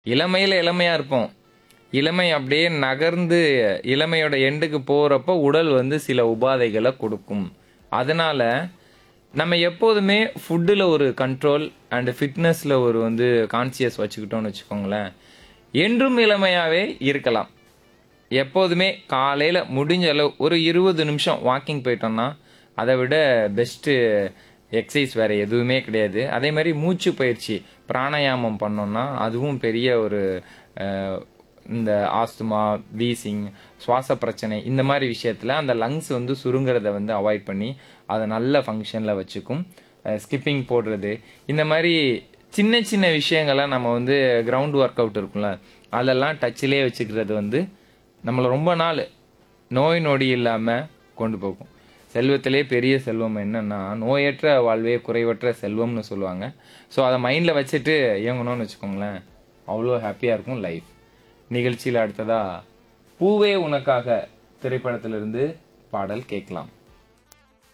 இளமையில் இளமையாக இருப்போம் இளமை அப்படியே நகர்ந்து இளமையோட எண்டுக்கு போகிறப்போ உடல் வந்து சில உபாதைகளை கொடுக்கும் அதனால் நம்ம எப்போதுமே ஃபுட்டில் ஒரு கண்ட்ரோல் அண்டு ஃபிட்னஸில் ஒரு வந்து கான்சியஸ் வச்சுக்கிட்டோம்னு வச்சுக்கோங்களேன் என்றும் இளமையாகவே இருக்கலாம் எப்போதுமே காலையில் முடிஞ்ச அளவு ஒரு இருபது நிமிஷம் வாக்கிங் போயிட்டோம்னா அதை விட பெஸ்ட்டு எக்ஸசைஸ் வேறு எதுவுமே கிடையாது அதே மாதிரி மூச்சு பயிற்சி பிராணாயாமம் பண்ணோம்னா அதுவும் பெரிய ஒரு அஹ், இந்த ஆஸ்துமா வீசிங் சுவாச பிரச்சனை இந்த மாதிரி விஷயத்தில் அந்த லங்ஸ் வந்து சுருங்கிறத வந்து அவாய்ட் பண்ணி அதை நல்ல ஃபங்க்ஷனில் வச்சுக்கும் ஸ்கிப்பிங் போடுறது இந்த மாதிரி சின்ன சின்ன விஷயங்களை நம்ம வந்து கிரவுண்ட் ஒர்க் அவுட் இருக்கும்ல அதெல்லாம் டச்சிலே வச்சுக்கிறது வந்து நம்மளை ரொம்ப நாள் நோய் நொடி இல்லாமல் கொண்டு போகும் செல்வத்திலே பெரிய செல்வம் என்னன்னா நோயற்ற வாழ்வே குறைவற்ற செல்வம்னு சொல்லுவாங்க ஸோ அதை மைண்டில் வச்சுட்டு இயங்கணும்னு வச்சுக்கோங்களேன் அவ்வளோ ஹாப்பியாக இருக்கும் லைஃப் நிகழ்ச்சியில் அடுத்ததா பூவே உனக்காக திரைப்படத்திலிருந்து பாடல் கேட்கலாம்